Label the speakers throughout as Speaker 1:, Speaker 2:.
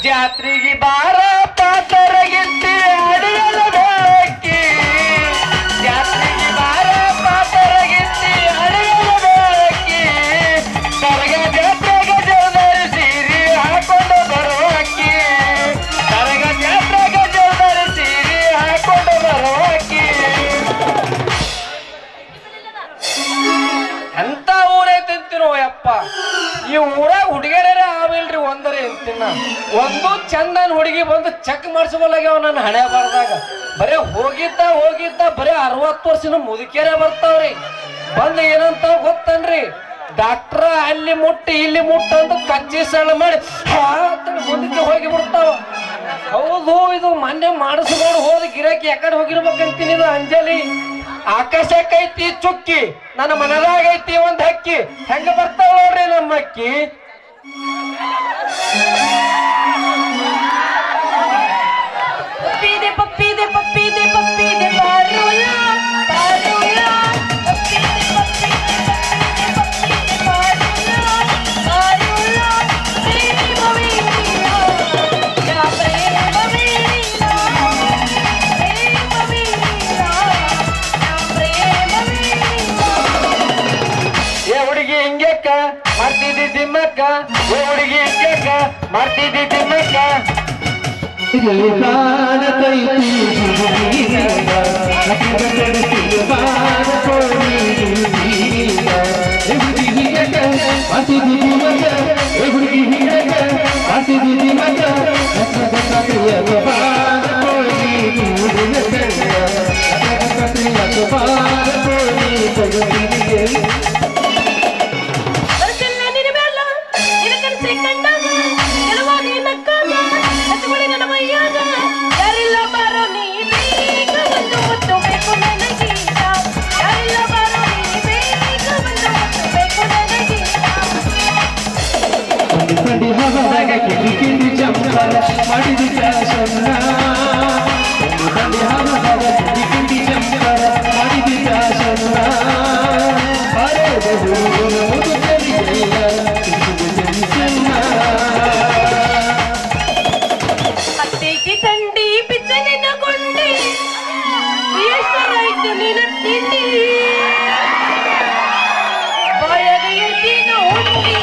Speaker 1: ಜಾತ್ರೆಗೆ ಬಾರ ಪಾತರಗಿತ್ತಿ ಅಡಿಯಲ ಬೆಳಕಿ ಜಾತ್ರೆಗೆ ಬಾರ ಪಾತರಗಿತ್ತಿ ಅಡಿಯಲ ಬೆಳಕಿ ಕರಗ ಜಾತ್ರೆಗೆ ಜೋದರಿ ಸೀರೆ ಹಾಕೊಂಡು ಬರುವಕ್ಕಿ ಕರಗ ಜಾತ್ರೆಗೆ ಜೋದರಿ ಸೀರೆ ಹಾಕೊಂಡು ಬರುವಕ್ಕಿ ಎಂತ ಊರೈತಂತೀನೋ ಯಪ್ಪ ಈ ಊರಾಗ ಹುಡುಗಿಯರೇ ಆವಿಲ್ರಿ ಒಂದರೇ ಅಂತೀನ ಒಂದು ಚಂದನ್ ಹುಡುಗಿ ಬಂದು ಚೆಕ್ ಮಾಡಿಸ್ಕೊಲಾಗ್ಯಾವ ನನ್ನ ಹಣೆ ಬರ್ದಾಗ ಬರೇ ಹೋಗಿದ್ದ ಹೋಗಿದ್ದ ಬರೇ ಅರವತ್ತು ವರ್ಷದ ಮುದುಕಿಯರೇ ಬರ್ತಾವ್ರಿ ಬಂದು ಏನಂತ ಗೊತ್ತನ್ರಿ ಡಾಕ್ಟ್ರ ಅಲ್ಲಿ ಮುಟ್ಟಿ ಇಲ್ಲಿ ಮುಟ್ಟ ಅಂತ ಕಚ್ಚಿ ಸಳ ಮಾಡಿ ಹಾ ಅಂತ ಮುಂದಕ್ಕೆ ಹೋಗಿ ಬಿಡ್ತಾವ ಹೌದು ಇದು ಮೊನ್ನೆ ಮಾಡಿಸ್ಕೊಂಡು ಹೋದ ಗಿರಾಕಿ ಯಾಕಡೆ ಹೋಗಿರ್ಬೇಕಂತೀನಿ ಇದು ಅಂಜಲಿ ಆಕಾಶಕ್ಕೈತಿ ಚುಕ್ಕಿ ನನ್ನ ಮನದಾಗ ಐತಿ ಒಂದ್ ಹಕ್ಕಿ ಹೆಂಗ ಬರ್ತಾವ ನೋಡ್ರಿ ನಮ್ಮ ಅಕ್ಕಿ
Speaker 2: ಪಪ್ಪಿ de ಪಪ್ಪಿ de ಪಪ್ಪಿ de ಪಪ್ಪಿ de ಪಾರುಲ ಪಾರುಲ ಪಪ್ಪಿ de ಪಪ್ಪಿ de ಪಪ್ಪಿ de ಪಾರುಲ ಪಾರುಲ ಪ್ರೇಮ ವೀರ ಯಾ ಪ್ರೇಮ ವೀರ ಪ್ರೇಮ ವೀರ ಯಾ ಪ್ರೇಮ ವೀರ
Speaker 1: ಏ ಹುಡುಗಿ ಹಿಂಗ್ಯಾಕ ಮಾಡ್ತಿದ್ದಿ ದಿಮ್ಮಕ್ಕ ಏ ಹುಡುಗಿ ಹಿಂಗ್ಯಾಕ ಮಾಡ್ತಿದ್ದಿ ದಿಮ್ಮಕ್ಕ
Speaker 2: ಬರ್ತಿಲ್ಲ ನಿನ್ನ ಮೇಲ ನಿನ್ನ ಕನಸಿ ಕಂಡಾಗ ಗೆಲುವಾಗಿ ನಕ್ಕಾಗ ಹತ್ತುಗುಳಿ ನನ್ನ ಮೈಯಾಗ ಯಾರಿಲ್ಲ ಬಾರೋ ನೀ ಬೇಗ ಒಂದು ಮುತ್ತು ಬೇಕು ನನಗೀಗ ಯಾರಿಲ್ಲ ಬಾರೋ ನೀ ಬೇಗ ಒಂದು ಮುತ್ತು ಬೇಕು ನನಗೀಗ
Speaker 3: ಮಾಡಿದ ಶಾಸನ ಒಂದು ತಂದೆ ಹಾವದಾಗ ಕಿಂಡಿ ಚಂಪರ ಮಾಡಿದ ಶಾಸನ ಬರೆದ ಹೂವು ಸರಿಯಲ್ಲ ಚೆನ್ನ
Speaker 2: ಹತ್ತೈತಿ ತಂಡಿ ಪಿಚ್ಚ ನಿನ್ನ ಕೊಂಡಿ ಎಷ್ಟರಾಯ್ತು ನಿನ್ನ ತಿಂಡಿ ಬಾಯಾಗ ಎತ್ತಿನ ಉಂಡಿ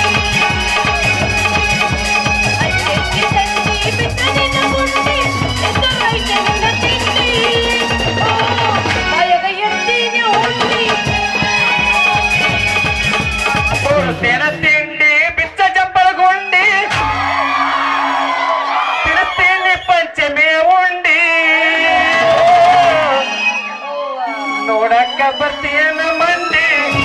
Speaker 2: ಹತ್ತೈತಿ ತಂಡಿ ಪಿಚ್ಚ ನಿನ್ನ ಕೊಂಡಿ ಎಷ್ಟರಾಯ್ತು ನಿನ್ನ ತಿಂಡಿ ಓ, ಬಾಯಾಗ ಎತ್ತಿನ ಉಂಡಿ
Speaker 1: ಕೊಡ್ತೇನ ತಿಂಡಿ ಬಿಚ್ಚ ಚಪ್ಪಳಗೊಂಡಿ ತಿರುತ್ತೇನೆ ಪಂಚಮಿ ಉಂಡಿ ನೋಡಕ್ಕ ಬರ್ತೀಯನ ಮಂದಿ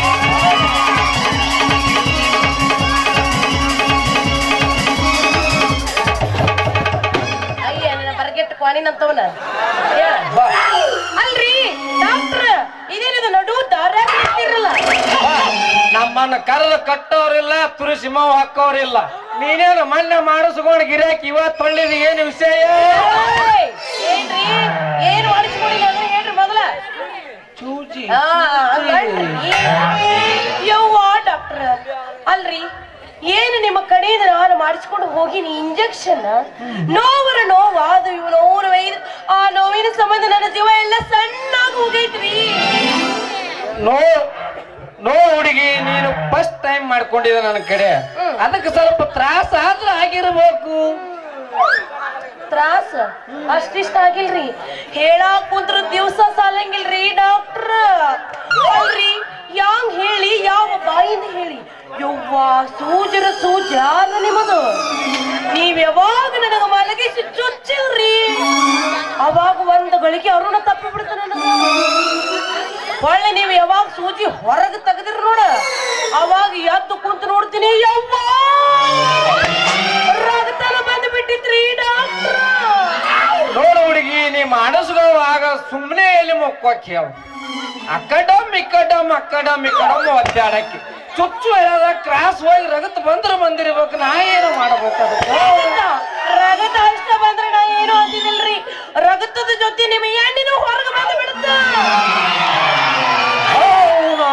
Speaker 2: ಅಯ್ಯ ನನ್ನ ಬರ್ಗೆಟ್ ಕ್ವಾಣಿನಂತವನ
Speaker 1: ಬಾ.
Speaker 2: ಅಲ್ರಿ ಡಾಕ್ಟ್ರ್ ಇದೇನಿದು ನಡು ದಾರ್ಯಾಗ ನಿಂತಿರಲ್ಲ
Speaker 1: ಬಾ. ನಮ್ಮನ್ನ ಕರೆದು ಕಟ್ಟೋರಿಲ್ಲ ತುಳಸಿ ಮಾವು ಹಾಕೋರಿಲ್ಲ ನೀನೇನು ಮೊನ್ನೆ ಮಾಡಿಸ್ಕೊಂಡು ಗಿರಾಕಿ ಇವತ್ತು ಹೊಳ್ಳಿದ ಏನು ವಿಷಯ
Speaker 2: ಓಯ್! ಏನ್ರಿ ಏನ್ ಮಾಡಿಸ್ಕೊಂಡಿಲ್ಲ ಅಂದ್ರೆ ಹೇಳ್ರಿ ಮೊದಲ
Speaker 1: ಚೂಚಿ
Speaker 2: ಆ, ಹಂಗನ್ರಿ. ಯವ್ವ ಡಾಕ್ಟ್ರ್ ಅಲ್ರಿ ಏನು ನಿಮ್ಮ ಕಡೆಯಿಂದ ನಾನು ಮಾಡಿಸ್ಕೊಂಡು ಹೋಗಿನಿ ಇಂಜೆಕ್ಷನ್ ನೋವರ ನೋವು ಅದು ಇವು ನೋವು ಐದು ಆ ನೋವಿನ ಸಂಬಂಧ ನನ್ನ ಜೀವ ಎಲ್ಲ ಸಣ್ಣಾಗಿ ಹೋಗೈತ್ರಿ
Speaker 1: ನೋ ನೋ ಹುಡುಗಿ ನೀನು ಫಸ್ಟ್ ಟೈಮ್ ಮಾಡ್ಕೊಂಡಿದ್ದೆ ನನ್ನ ಕಡೆ ಅದಕ್ಕೆ ಸ್ವಲ್ಪ ತ್ರಾಸ ಆದ್ರೆ ಆಗಿರ್ಬೇಕು
Speaker 2: ತ್ರಾಸ ಅಷ್ಟಿಷ್ಟ ಆಗಿಲ್ರಿ ಹೇಳಾಕ್ ಕುಂತ್ರ ದಿವ್ಸ ಸಾಲಂಗಿಲ್ರಿ ಡಾಕ್ಟ್ರ ಅಲ್ರಿ ಯಾಂಗ್ ಹೇಳಿ ಯಾವ ಬಾಯಿಂದ ಹೇಳಿ ಯವ್ವ ಸೂಜರ ಸೂಜಾನ ನಿಮ್ಮದು ನೀವ್ ಯಾವಾಗ ನನಗ ಮಲಗಿಸಿ ಚುಚ್ಚಿಲ್ರಿ ಅವಾಗ ಒಂದ್ ಗಳಿಗೆ ಅರುಣ ತಪ್ಪಿ ಬಿಡ್ತ ನನಗ ಹೊಳ್ಳಿ ನೀವು ಯಾವಾಗ ಸೂಜಿ ಹೊರಗೆ ತೆಗೆದ್ರಿ ನೋಡ ಅವಾಗ ಎದ್ದು ಕುಂತು ನೋಡ್ತೀನಿ ಯವ್ವ ರಕ್ತನ ಬಂದು ಬಿಟ್ಟಿತ್ರಿ ಡಾಕ್ಟ್ರ
Speaker 1: ನೋಡು ಹುಡುಗಿ ನೀ ಮಾಡಿಸ್ಕೊಳ್ಳುವಾಗ ಸುಮ್ಮನೆ ಎಲ್ಲಿ ಮೊಕ್ಕೋಕಿ ಅವು ಅಕ್ಕಡಮ್ ಇಕ್ಕಡಮ್ ಅಕ್ಕಡಮ್ ಇಕ್ಕಡಮ್ ಒದ್ದಾಡಕ್ಕೆ ಚುಚ್ಚು ಹೇಳದ ಕ್ರಾಸ್ ಹೋಗಿ ರಗತ್ ಬಂದ್ರೆ ಬಂದಿರ್ಬೇಕು ನಾ ಏನು ಮಾಡ್ಬೇಕು ಅದಕ್ಕೆ
Speaker 2: ರಗತ ಅಷ್ಟ ಬಂದ್ರೆ ನಾ ಏನು ಅಂತಿದಿಲ್ರಿ ರಗತದ ಜೊತೆ ನಿಮ್ಮ ಎಣ್ಣಿನೂ ಹೊರಗೆ ಬಂದು ಬಿಡುತ್ತ
Speaker 1: ಹೌದಾ?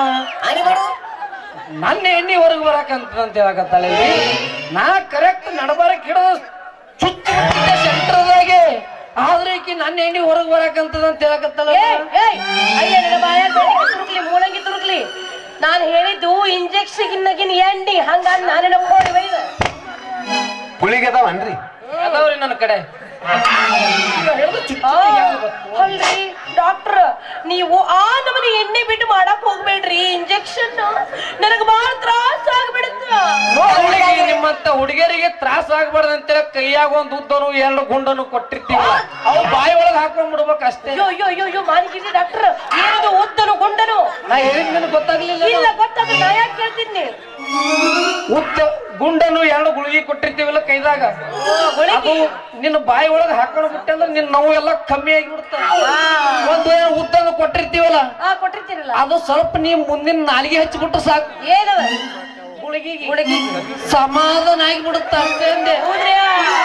Speaker 1: ನನ್ನ ಎಣ್ಣೆ ಹೊರಗೆ ಬರಕಂತ ಹೇಳಕತ್ತಾಳೆ ಇಲ್ಲಿ. ನಾ ಕರೆಕ್ಟ್ ನಡಬಾರಕ್ ಹಿಡಿದು ಸೆಂಟ್ರದಾಗೆ ಆದ್ರೆ ಈಕಿ ನನ್ನ ಹೆಂಡಿ ಹೊರಗ್ ಬರಾಕಂತದ ಅಂತ ಹೇಳಕತ್ತಲ್ಲ
Speaker 2: ಏಯ್, ಏಯ್, ಅಯ್ಯ ನಿನ್ನ ಬಾಯಾಗ ಬೆಳಗ್ಗೆ ತುರುಕ್ಲಿ ಮೂಲಂಗಿ ತುರುಕ್ಲಿ ನಾನು ಹೇಳಿದ್ದು ಇಂಜೆಕ್ಷನ್ ಎಣ್ಣಿ ಹಂಗ ನಾನು ನೋಡಿ ಬೈದ
Speaker 4: ಪುಳಿಗೆ ಅದಾವನ್ರಿ
Speaker 1: ಅದಾವ್ರಿ ನನ್ನ ಕಡೆ ಈಗ ಹಿಡ್ದು ಚುಚ್ಚು
Speaker 2: ಆ,
Speaker 1: ಹೆಂಗ್ ಗೊತ್ತು?
Speaker 2: ಅಲ್ರಿ ಡಾಕ್ಟರ್ ನೀವು ಆ ನಮನಿ ಎಣ್ಣೆ ಬಿಟ್ಟು ಮಾಡಕ್ ಹೋಗ್ಬೇಡ್ರಿ ಇಂಜೆಕ್ಷನ್ ನನಗ್ ಬಾಳ ತ್ರಾಸ ಆಗ್ಬಿಡುತ್ತ
Speaker 1: ನೋಡ್ಲಿಕ್ಕೆ ನಿಮ್ಮಂತ ಹುಡುಗಿಯರಿಗೆ ತ್ರಾಸ ಆಗ್ಬಾರ್ದು ಅಂತೇಳಿ ಕೈಯಾಗ ಒಂದ್ ಉದ್ದನು ಎರಡು ಗುಂಡನು ಕೊಟ್ಟಿರ್ತೀವಿ ಅವು ಬಾಯಿ ಒಳಗ್ ಹಾಕೊಂಡ್ ಬಿಡ್ಬೇಕು ಅಷ್ಟೇ
Speaker 2: ಅಯ್ಯೋ ಅಯ್ಯೋ ಅಯ್ಯೋ ಅಯ್ಯೋ ಮಾನಿಗಿರಿ ಡಾಕ್ಟರ್ ಏನದು ಉದ್ದನು ಗುಂಡನು
Speaker 1: ನಾ ಹೇಳಿದ್ ನಿನಗೆ ಗೊತ್ತಾಗ್ಲಿಲ್ಲ
Speaker 2: ಇಲ್ಲ ಗೊತ್ತಾಗ ನಾ ಯಾಕೆ ಕೇಳ್ತೀನಿ
Speaker 1: ಉದ್ದ ಗುಂಡನು ಎರಡು ಗುಳಿಗೆ ಕೊಟ್ಟಿರ್ತೀವಲ್ಲ ಕೈದಾಗ
Speaker 2: ಓ, ಗುಳಿಗೆ.
Speaker 1: ಅದು ನಿನ್ನ ಬಾಯಿ ಒಳಗ್ ಹಾಕೊಂಡ್ ಬಿಟ್ಟೆ ಅಂದ್ರೆ ನಿನ್ನ ನೋವು ಎಲ್ಲ ಕಮ್ಮಿ ಆಗಿಬಿಡುತ್ತ
Speaker 2: ಆ,
Speaker 1: ಒಂದು ಏನು ಉದ್ದನು ಕೊಟ್ಟಿರ್ತೀವಲ್ಲ
Speaker 2: ಆ ಕೊಟ್ಟಿರ್ತೀರಲ್ಲ
Speaker 1: ಅದು ಸ್ವಲ್ಪ ನೀ ಮುಂದಿನ ನಾಲಿಗೆ ಹಚ್ಚಿಬಿಟ್ಟು ಸಾಕು
Speaker 2: ಏನದ
Speaker 1: ಗುಳಿಗೆಗೆ
Speaker 2: ಗುಳಿಗೆ
Speaker 1: ಸಮಾಧಾನ ಆಗಿಬಿಡುತ್ತ ಅಷ್ಟೇ ಅಂದೆ
Speaker 2: ಹೌದ್ರಿ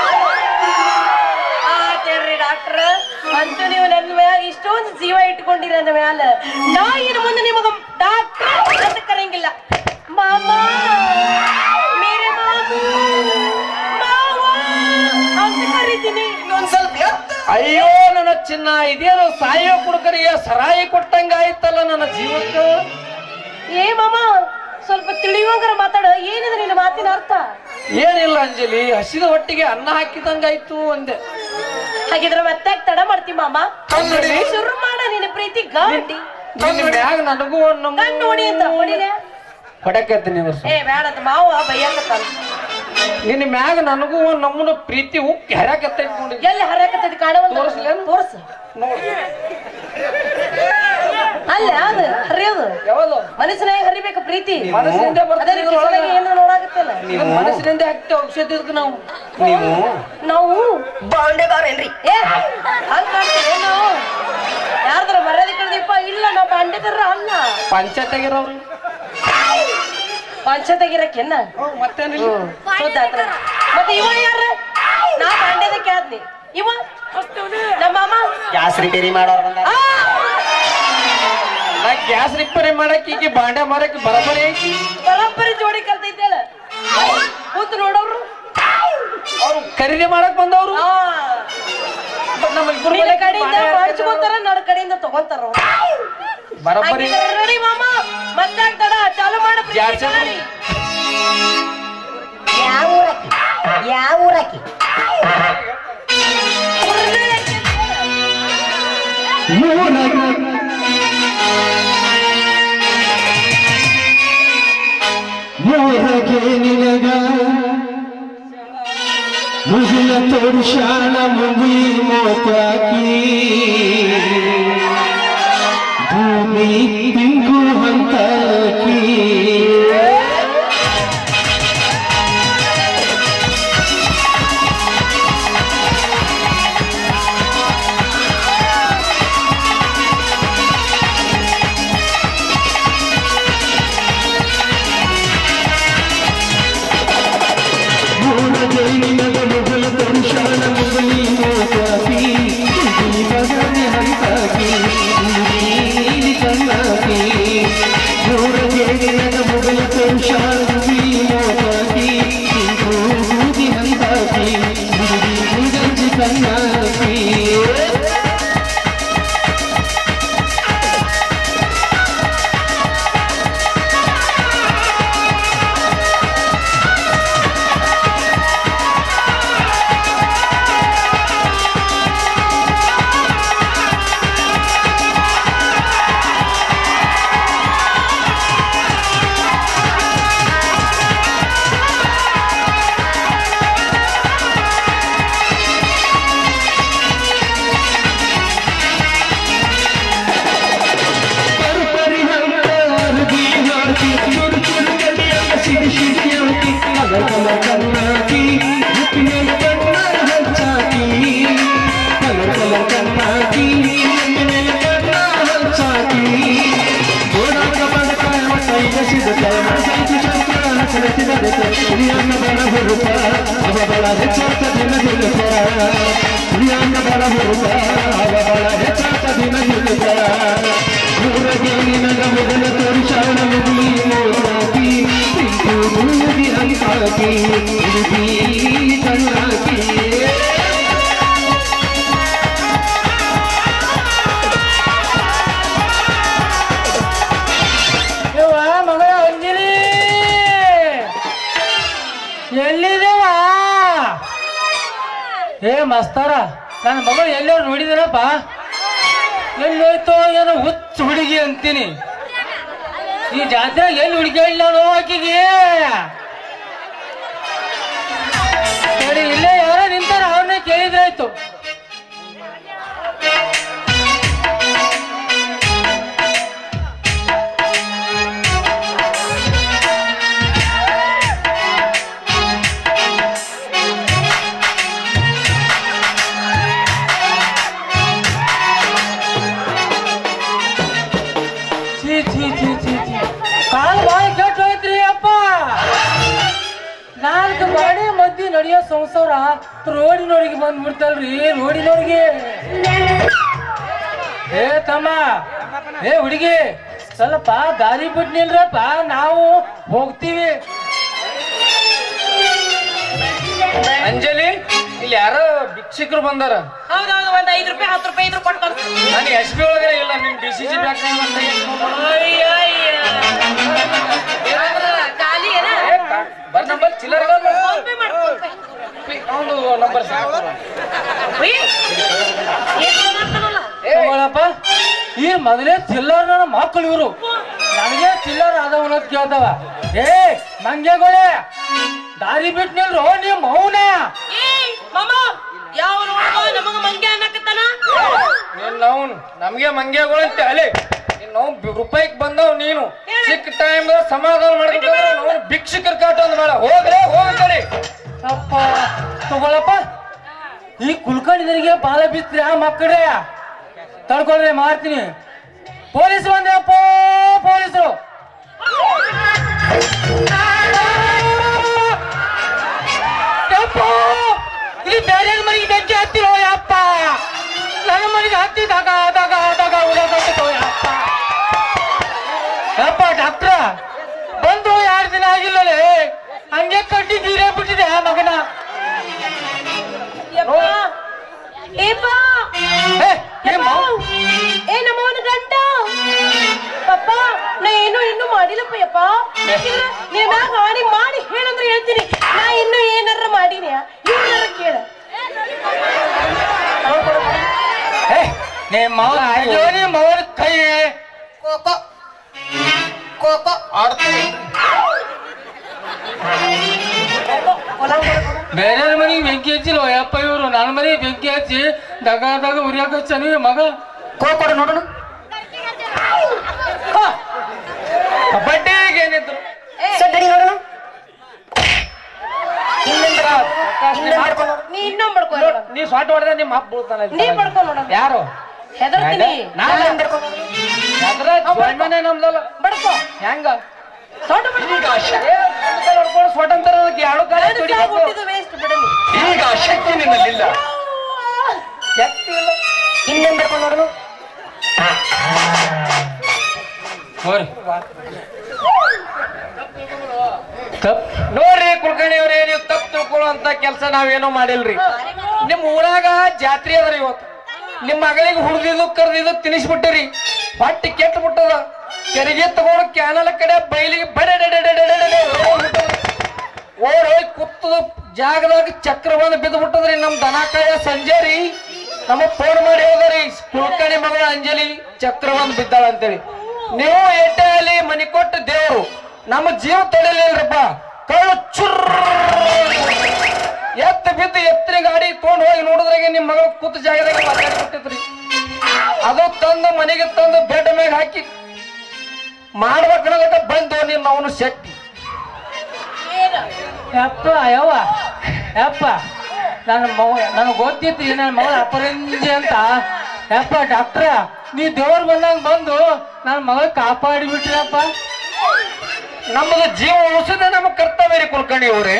Speaker 2: ಆತೇಳ್ರಿ ಡಾಕ್ಟರ್ ಅಂತೂ ನೀವು ನನ್ನ ಮ್ಯಾಲ ಇಷ್ಟೊಂದು ಜೀವ ಇಟ್ಕೊಂಡಿರ ನನ್ನ ಮ್ಯಾಲ ನಾ ಇನ್ನು ಮುಂದೆ ನಿಮಗ ಡಾಕ್ಟರ್ ಅಂತ ಕರಂಗಿಲ್ಲ ಮಾಮ ಮೇರೆ ಮಾಮು ಮಾವ ಅಂತ ಕರಿತೀನಿ
Speaker 4: ಇನ್ನೊಂದ್ ಸ್ವಲ್ಪ ಎತ್ತ
Speaker 1: ಅಯ್ಯೋ ನನ್ನ ಚಿನ್ನ ಇದೇನು ಸಾಯೋ ಕುಡುಕರಿಗೆ ಸರಾಯಿ ಕೊಟ್ಟಂಗ ಆಯ್ತಲ್ಲ ನನ್ನ ಜೀವಕ್ಕೆ
Speaker 2: ಏ ಮಾಮ ಸ್ವಲ್ಪ ತಿಳಿಯುವಂಗರ ಮಾತಾಡ ಏನಿದೆ ನಿನ್ನ ಮಾತಿನ ಅರ್ಥ
Speaker 1: ಏನಿಲ್ಲ ಅಂಜಲಿ ಹಸಿದ ಹೊಟ್ಟಿಗೆ ಅನ್ನ ಹಾಕಿದಂಗಾಯ್ತು ಅಂದೆ
Speaker 2: ಹಾಗಿದ್ರೆ ಮತ್ತೆ ಯಾಕ್ ತಡ ಮಾಡ್ತಿ ಮಾಮ
Speaker 1: ಕನ್ನಡಿ
Speaker 2: ಶುರು ಮಾಡ ನಿನ್ನ ಪ್ರೀತಿ ಗಾಂಡಿ
Speaker 1: ನಿನ್ನ ಮ್ಯಾಗ ನನಗೂ ಒಂದ್ ನಮ್ಮ
Speaker 2: ಕಣ್ಣು ಹೊಡಿ ಅಂತ ಹೊಡಿಲೆ
Speaker 1: ಹೊಡಕತ್ತಿ ನೀನು
Speaker 2: ಏ ಬೇಡದ ಮಾವ ಬೈಯಾಕತ್ತಾನ
Speaker 1: ನಿನ್ನ ಮ್ಯಾಗ ನನಗೂ ಒಂದ್ ನಮ್ಮನ ಪ್ರೀತಿ ಉಕ್ಕಿ ಹರ್ಯಾಕತ್ತೈತಿ ನೋಡಿ
Speaker 2: ಎಲ್ಲಿ ಹರಕತ್ತದ ಕಾಣವಲ್ಲ
Speaker 1: ತೋರಿಸ್ಲೇನು?
Speaker 2: ತೋರ್ಸ
Speaker 1: ನೋಡಿ
Speaker 2: ಅಲ್ಲ ಅದು ಹರಿಯೋದು
Speaker 1: ಯಾವುದು
Speaker 2: ಮನಸ್ಸಿನಾಗ ಹರಿಬೇಕು ಪ್ರೀತಿ
Speaker 1: ಮನಸ್ಸಿನಿಂದ
Speaker 2: ಅದೇ
Speaker 1: ಬರ್ತದೆ
Speaker 2: ರೀತಿ ಕೆಸರಾಗಿ ಏನು ನೋಡಾಕತ್ತಲ್ಲ
Speaker 1: ಇದು ಮನಸ್ಸಿನಿಂದ ಹಾಕ್ತೇವೆ ಔಷಧಿ ಇದಕ್ಕೆ ನಾವು
Speaker 4: ನೀವು
Speaker 2: ನಾವು
Speaker 4: ಬಾಂಡೆಗಾರೇನ್ರಿ
Speaker 2: ಏ ಹಂಗ್ ಕಾಣ್ತೀವಿ ನಾವು ಯಾರ್ದಾರ ಮರ್ಯಾದೆ ಕಳ್ದಿಪ್ಪ ಇಲ್ಲ ನಾವು ಬಾಂಡೆದಾರ ಅಲ್ಲ
Speaker 1: ಪಂಚಾಯತ್ಗಿರೋರು
Speaker 2: ಪಂಚತೆಗಿರಕ್ಕೆನ್ನ
Speaker 1: ಮತ್ತೇನಿಲ್ಲ
Speaker 2: ಸುದ್ದ ಆತ್ರ ಮತ್ತೆ ಇವ ಯಾರ ನಾ ಬಾಂಡೆದಕ್ಕೆ ಆದ್ನಿ ಇವ ನಮ್ಮ ಮಾಮ
Speaker 4: ಗ್ಯಾಸ್ ರಿಪೇರಿ ಮಾಡೋರ್ ಬಂದಾರ
Speaker 2: ಆ!
Speaker 1: ನಾ ಗ್ಯಾಸ್ ರಿಪೇರಿ ಮಾಡಕ್ ಈಗ ಬಾಂಡೆ ಮಾರಕ್ ಬರಬರಿ ಐತಿ
Speaker 2: ಬರೋಬ್ಬರಿ ಜೋಡಿ ಕಲ್ತೈತೇಳ ಕೂತು ನೋಡೋರು
Speaker 1: ಅವ್ರು ಖರೀದಿ ಮಾಡಕ್ ಬಂದವ್ರು
Speaker 2: ಆ
Speaker 1: ಮತ್ತ್ ನಮ್ಮ ಇಬ್ರು
Speaker 2: ನಿನ್ನ
Speaker 1: ಮನೆಗೆ
Speaker 2: ಕಡೆಯಿಂದ
Speaker 1: ಬಾಂಡೆ
Speaker 2: ಮಾಡ್ಸ್ಕೊಂತಾರ ನಡ್ ಕಡೆಯಿಂದ ತಗೊಂತಾರ
Speaker 1: ಬರಬರಿ
Speaker 2: ರೆಡಿ ಮಾಮ ಮತ್ತೆ ತಡ ಚಾಲು ಮಾಡ
Speaker 1: ಜಾಡ್ಸಿ ಬಿಡು.
Speaker 5: ಯಾವ ಊರಕ್ಕಿ ಯಾವ ಊರಕ್ಕಿ
Speaker 3: ಮೂರಗೆ ನಿನಗ ಮುಗಿಲ ತೋರುಷಾಣ ಮುಗಿ ಮೋತಾಕಿ ಭೂಮಿ ತಿಂಗು ಹಂತಾಕಿ ಮೂರಗೆ ನಿನಗ ಮುಗಿಲ ತೋರುಷಾಣ ಮುಗಿ ಮೋತಾಕಿ ಭೂಮಿ ಬಗನೆ ಹಂತಾಕಿ ಭೂಮಿ ಕಣ್ಣಾಕಿ ಮೂರಗೆ ನಿನಗ ಮುಗಿಲ ತೋರುಷಾಣ ಮುಗಿ ಮೋತಾಕಿ ಭೂಮಿ ಹಂತಾಕಿ ಭೂಮಿ ಗಂಜಿ ಕಣ್ಣಾಕಿ ಪರ್ಪರಿ ಹಂತ ಅರ್ಗಿ ಹಾಕಿ ಚುರು ಚುರು ಕಡಿಯಲ್ಲ ಸಿಡಿ ಸಿಡಿ ಹಾಕಿ ಕಲರ್ ಕಲರ್ ಕಣ್ಣಾಕಿ ಮುಪ್ಪಿನ ಕಣ್ಣ ಹಚ್ಚಾಕಿ ಕಲರ್ ಕಲರ್ ಕಣ್ಣಾಕಿ ಮುಪ್ಪಿನ ಕಣ್ಣ ಹಚ್ಚಾಕಿ ಓಡಾಟ ಬಡಕಾಯ ಒಟ್ಟ ಈಗ ಸಿಗುತ್ತ ಮನಸೈತಿ ಶಸ್ತ್ರ ಹಸರಸಿದರೆ ಹಿರಿಯನ್ನ ಬಳ ಹುರುಪ ಅವ ಬಳ ಹೆಚ್ಚಾತ ದಿನ ನಿಲ್ಲುತ್ತ ಹಿರಿಯನ್ನ ಬಳ ಹುರುಪ ಅವ ಬಳ ಹೆಚ್ಚಾತ ದಿನ ನಿಲ್ಲುತ್ತ ಊರಗೆ ನಿನಗ ಮೊದಲ ತೋರಿಸಾಣ ಮುಗಿ ಮೋಸಾಕಿ ಸಿಂಧು ಮೂಗಿ ಹಂಸಾಕಿ ಉಡುಪಿ ಕಣ್ಣಾಕಿ
Speaker 1: ಎಲ್ಲಿದೇವ ಏ ಮಸ್ತಾರ ನನ್ನ ಮಗಳು ಎಲ್ಲೋ ನೋಡಿದನಪ್ಪ ಎಲ್ಲಿ ಹೋಯ್ತೋ ಏನೋ ಹುಚ್ಚ ಹುಡುಗಿ ಅಂತೀನಿ ಈ ಜಾತ್ರೆ ಎಲ್ಲಿ ಹುಡುಗಿ ನಾನು ಆಕಿಗೆ ಸರಿ ಇಲ್ಲೇ ಯಾರೋ ನಿಂತಾರ ಅವ್ರನ್ನೇ ಕೇಳಿದ್ರಾಯ್ತು ಛೀ ಛೀ ಛೀ ಛೀ ಛೀ ಕಾಲ್ ಬಾಳ ಕೆಟ್ಟ ಹೋಯ್ತ್ರಿ ಅಪ್ಪ ನಾಲ್ಕು ಗಾಡಿ ಮಧ್ಯೆ ನಡೆಯೋ ಸಂಸಾರ ರೋಡಿನವ್ರಿಗೆ ಬಂದ್ಬಿಡ್ತಲ್ರಿ ರೋಡಿನವ್ರಿಗೆ ಏ ತಮ್ಮ ಏ ಹುಡುಗಿ ಸ್ವಲ್ಪ ದಾರಿ ಬಿಟ್ಟು ನಿಲ್ರಪ್ಪ ನಾವು ಹೋಗ್ತೀವಿ ಅಂಜಲಿ ಇಲ್ಲಿ ಯಾರೋ ಭಿಕ್ಷಕರು ಬಂದಾರ
Speaker 2: ಹೌದೌದು ಒಂದ್ ಐದ್ ರೂಪಾಯಿ ಹತ್ತು ರೂಪಾಯಿ ಇದ್ರು ಕೊಟ್ಟು ಬರ್ತೀನಿ
Speaker 1: ನಾನು ಎಸ್ ಬಿ ಒಳಗಡೆ ಇಲ್ಲ ನಿಮ್ ಡಿ ಸಿ ಜಿ ಬ್ಯಾಂಕ್
Speaker 2: ಖಾಲಿ ಏನ
Speaker 1: ಬರ್ ನಂಬರ್ ಚಿಲ್ಲರ್
Speaker 2: ಫೋನ್ ಪೇ ಮಾಡು
Speaker 1: ಅವನು ನಂಬರ್ ತಗೊಳಪ್ಪ ಈ ಮೊದಲೇ ಚಿಲ್ಲರ್ ನನ್ನ ಮಕ್ಕಳು ಇವರು ನನಗೆ ಚಿಲ್ಲರ್ ಆದವ ಅನ್ನೋದ್ ಕೇಳ್ತಾವ ಏ ಮಂಗ್ಯಗಳೇ ದಾರಿ ಬಿಟ್ಟು ನಿಲ್ರು ನೀವು ಮೌನ
Speaker 2: ಏಯ್ ಮಾಮ ಯಾವ ನೋಡ್ಕೋ ನಮಗ ಮಂಗ್ಯ ಅನ್ನಕತ್ತಾನ
Speaker 1: ನಾವು ನಮ್ಗೆ ಮಂಗ್ಯಗಳು ಅಂತ ಅಲೆ ನಾವು ರೂಪಾಯಿಗೆ ಬಂದವ್ ನೀನು ಸಿಕ್ಕ ಟೈಮ್ ಸಮಾಧಾನ ಮಾಡ್ಕೊಂಡ್ರೆ ನಾವು ಭಿಕ್ಷಕರ ಕಾಟ ಅಂದ್ ಬೇಡ ಹೋಗ್ರೆ ಹೋಗ್ತಾರೆ ಅಪ್ಪ ತಗೊಳಪ್ಪ ಈ ಕುಲ್ಕರ್ಣಿದರಿಗೆ ಬಾಲ ಬಿತ್ರಿ ಆ ಮಕ್ಕಳೇ ತಡ್ಕೊಳ್ರಿ ಮಾಡ್ತೀನಿ ಪೊಲೀಸ್ ಬಂದ್ರಪ್ಪ ಪೊಲೀಸರು ಯಪ್ಪ ಇಲ್ಲಿ ಬೇರೆ ಮನೆಗೆ ಬೆಂಕಿ ಹತ್ತಿರೋ ಯಪ್ಪ ನನ್ನ ಮನೆಗೆ ಹತ್ತಿದಾಗ ಆದಾಗ ಆದಾಗ ಉಳಕತ್ತೋ ಯಪ್ಪ ಯಪ್ಪ ಡಾಕ್ಟ್ರ ಬಂದು ಎರಡು ದಿನ ಆಗಿಲ್ಲಲೇ ಹಂಗೆ ಕಟ್ಟಿ ತೀರೇ ಬಿಟ್ಟಿದೆ ಆ ಮಗನ
Speaker 2: ಯಪ್ಪ ಏಪ
Speaker 1: ಏ, ಏ ಮಾವ್-
Speaker 2: ಏ ನಮ್ಮವನ ಗಂಡ ಪಪ್ಪ ನಾ ಏನು ಇನ್ನು ಮಾಡಿಲ್ಲಪ್ಪ ಯಪ್ಪ ಬೇಕಿದ್ರೆ ನೀವ್ ಮ್ಯಾಗ ಮಾಡಿ ಮಾಡಿ ಹೇಳಂದ್ರೆ ಹೇಳ್ತೀನಿ ನಾ ಇನ್ನು ಏನಾರ ಮಾಡೀನಿ ಇವ್ರನ್ನ ಕೇಳ
Speaker 1: ಏ, ನಿಮ್ಮ ಮಾವ ಅಯ್ಯೋ ನಿಮ್ಮ ಮಾವನ ಕೈ
Speaker 4: ಕೋಕೋ ಕೋಕೋ ಆಡ್ತೀನಿ
Speaker 1: ಬೇರೆ ಮನೆಗೆ ಬೆಂಕಿ ಹಚ್ಚಿಲ್ವ ಯಪ್ಪ ಇವರು ನನ್ನ ಮನೆಗೆ ಬೆಂಕಿ ಹಚ್ಚಿ ದಗ ದಗ ಉರಿಯಾಕ ಹಚ್ಚಾನಿ ಮಗ
Speaker 4: ಕೋಕೊಡು ನೋಡೋಣ
Speaker 1: ಹ! ಕಬಡ್ಡಿಗೆ ಏನಿದ್ರು
Speaker 4: ಸಡ್ಡಡಿ ನೋಡೋಣ ಹಿಂದಿಂದ ಹಿಂದೆ ಮಾಡ್ಕೊಂಡು ನೋಡು.
Speaker 2: ನೀ ಇನ್ನೊಮ್ಮೆ ಬಡ್ಕೊ ನೋಡು.
Speaker 1: ನೀ ಸ್ವಾಟ್ ಹೊಡೆದ ನಿಮ್ಮ ಅಪ್ಪ ಬೀಳ್ತಾನ ಇಲ್ಲಿ
Speaker 2: ನೀ
Speaker 1: ಕೆಳಗೆ.
Speaker 2: ಬಡ್ಕೊ ನೋಡ
Speaker 1: ಯಾರು
Speaker 2: ಹೆದರ್ತೀನಿ
Speaker 1: ನಾನು
Speaker 4: ಹಿಂದೆ ಹಿಡ್ಕೊಂಡು ನೋಡು.
Speaker 1: ಎದ್ರ ಜೋಯ್ಮನೆ ನಮ್ದಲ್ಲ
Speaker 2: ಬಡ್ಕೊ
Speaker 1: ಹೆಂಗ
Speaker 2: ಸೊಟ್ಟ ಬಡ್ಕೊ.
Speaker 1: ಹೊಡ್ಕೊಂಡು ಸ್ವತಂತ್ರ ಎರಡು ಕಾಲ
Speaker 2: ಎರಡು ಸಾವು ಹುಟ್ಟಿದ್ದು ವೇಸ್ಟ್ ಬಿಡಲಿ
Speaker 1: ಈಗ ಶಕ್ತಿ ನಿನ್ನಲ್ಲಿಲ್ಲ ಶಕ್ತಿ ಇಲ್ಲ
Speaker 4: ಹಿಂದೆ ಹಿಡ್ಕೊಂಡು ನೋಡೋಣ
Speaker 1: ನೋಡ್ರಿ ತಪ್ ನೋಡ್ರಿ ಕುಲಕರ್ಣಿ ಅವ್ರೆ ನೀವು ತಪ್ಪು ತಿಳ್ಕೊಳ್ಳುವಂತ ಕೆಲಸ ನಾವೇನೋ ಮಾಡಿಲ್ರಿ ನಿಮ್ ಊರಾಗ ಜಾತ್ರೆ ಅದ್ರಿ ಇವತ್ತು ನಿಮ್ ಮಗಳಿಗೆ ಹುಡ್ದಿದ್ದು ಕರ್ದಿದ್ದು ತಿನ್ನಿಸ್ಬಿಟ್ಟಿರಿ ಹೊಟ್ಟಿ ಕೆಟ್ಟ ಬಿಟ್ಟದ ಕೆರೆಗೆ ತಗೊಂಡು ಕ್ಯಾನಲ್ ಕಡೆ ಬೈಲಿಗೆ ಬಡೆ ಓಡ್ ಹೋಗಿ ಕುತ್ತದ ಜಾಗದಾಗ ಚಕ್ರ ಬಂದು ಬಿದ್ದು ಬಿಟ್ಟದ್ರಿ ನಮ್ ದನಕಾಯ ಸಂಜೆ ರೀ ನಮ್ಮ ಫೋನ್ ಮಾಡಿ ಹೋದ್ರಿ ಕುಲಕರ್ಣಿ ಮಗಳ ಅಂಜಲಿ ಚಕ್ರ ಬಂದು ಬಿದ್ದಾಳ ಅಂತೇಳಿ ನೀವು ಏಟೆ ಅಲ್ಲಿ ಮನಿ ಕೊಟ್ಟ ದೇವ್ರು ನಮ್ಮ ಜೀವ ತಡಿಲಿಲ್ರಪ್ಪ ಕಳ್ಳು ಚುರ್ ಎತ್ತ ಬಿದ್ದು ಎತ್ತರಿ ಗಾಡಿ ತೊಗೊಂಡು ಹೋಗಿ ನೋಡಿದ್ರಾಗ ನಿಮ್ ಮಗಳು ಕೂತ ಜಾಗದಾಗ ಮಾತಾಡ್ಬಿಟ್ಟಿದ್ರಿ ಅದು ತಂದು ಮನೆಗೆ ತಂದು ಬೆಡ್ ಮ್ಯಾಗ ಹಾಕಿ ಮಾಡ್ಬೇಕನ್ನೋದಕ್ಕ ಬಂದು ನಿಮ್ಮ ಅವನು ಶಕ್ತಿ ಯಪ್ಪ ಯವ್ವ ಯಪ್ಪ ನನ್ನ ಮಗ ನನಗೆ ಗೊತ್ತಿತ್ತು ನನ್ನ ಮಗಳ ಅಪರಂಜಿ ಅಂತ ಯಪ್ಪ ಡಾಕ್ಟ್ರ ನೀ ದೇವ್ರ ಬಂದಂಗ ಬಂದು ನನ್ನ ಮಗ ಕಾಪಾಡಿ ಬಿಟ್ರಪ್ಪ ನಮ್ಮದು ಜೀವ ಉಳಿಸೋದೇ ನಮ್ಮ ಕರ್ತವ್ಯ ರೀ ಕುಲ್ಕರ್ಣಿ ಅವ್ರೆ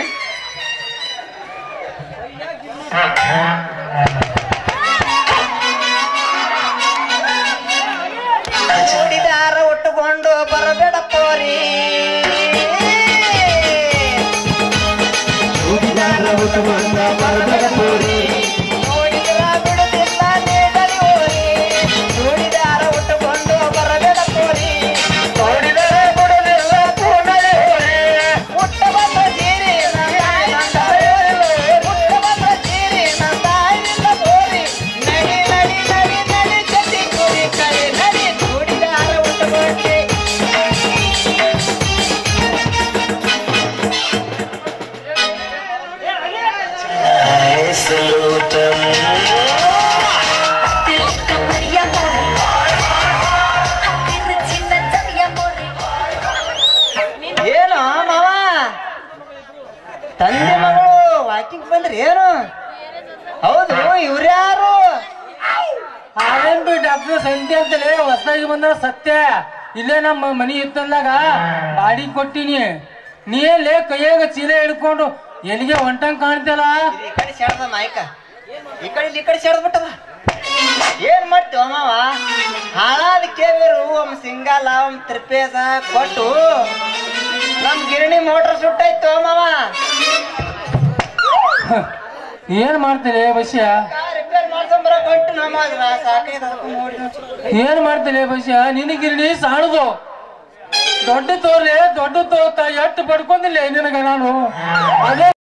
Speaker 4: ಚೂಡಿದಾರ ಉಟ್ಟುಕೊಂಡು ಬರಬೇಡ ಪೋರಿ ನೋಡಿದ್ರ ಬಿಡುದಿಲ್ಲ ನೀಡಲಿ ಓರಿ ಚೂಡಿದಾರ ಉಟ್ಟುಕೊಂಡು ಬರಬೇಡ ಪೋರಿ
Speaker 1: ನೋಡಿದರೆ ಬಿಡಲಿಲ್ಲ ಪೂರ್ಣಲೇ ಹೋರೆ.
Speaker 4: ಮುಟ್ಟ ಬಂದ ಸೀರೆ ತಂದೆ ಮಗಳು ವಾಕಿಂಗ್ ಬಂದ್ರಿ ಏನು ಹೌದು ಇವ್ರ್ಯಾರು
Speaker 6: ಆರ್ ಬಿ ಡಾಕ್ಟರ್ ಸಂತೆ ಅಂತಲೇ ಹೊಸದಾಗಿ ಬಂದ ಸತ್ಯ ಇಲ್ಲೇ ನಮ್ಮ ಮನಿ ಇತ್ತಂದಾಗ ಬಾಡಿಗೆ ಕೊಟ್ಟಿನಿ ನೀ ಲೇ ಕೈಯಾಗ ಚೀಲ ಹಿಡ್ಕೊಂಡು ಎಲ್ಲಿಗೆ ಹೊಂಟಂಗ್ ಕಾಣ್ತಿಲ್ಲ
Speaker 4: ಈ ಕಡೆ ಸೇಡ್ದ ಮಾಯ್ಕ ಈ ಕಡೆ ಈ ಕಡೆ ಸೇಡ್ದ್ ಬಿಟ್ಟದ ಏನ್ ಮಾಡ್ತೀವ ಮಾವ ಹಾಳಾದ ಕೇವಿರು ಒಮ್ ಸಿಂಗಲ ಒಮ್ ತ್ರಿಪೇಸ ಕೊಟ್ಟು ನಮ್ ಗಿರಣಿ ಮೋಟರ್ ಸುಟ್ಟಾಯ್ತು ಮಾವ
Speaker 6: ಏನ್ ಮಾಡ್ತೀರಿ ಬಸ್ಯ
Speaker 4: ರಿಪೇರ್ ಮಾಡ್ಕೊಂಬರ ಕೊಟ್ಟು ನಮ್ಮ ಸಾಕೈತೆ ಅದಕ್ಕೆ ನೋಡಿ
Speaker 6: ಏನ್ ಮಾಡ್ತೀರಿ ಬಸ್ಯ ನಿನ್ನ ಗಿರಣಿ ಸಾಣದು ದೊಡ್ಡ ತೋರ್ಲೆ ದೊಡ್ಡ ತೋತ ಎಟ್ಟು ಪಡ್ಕೊಂಡಿಲ್ಲ ನಿನಗ ನಾನು ಅದೇ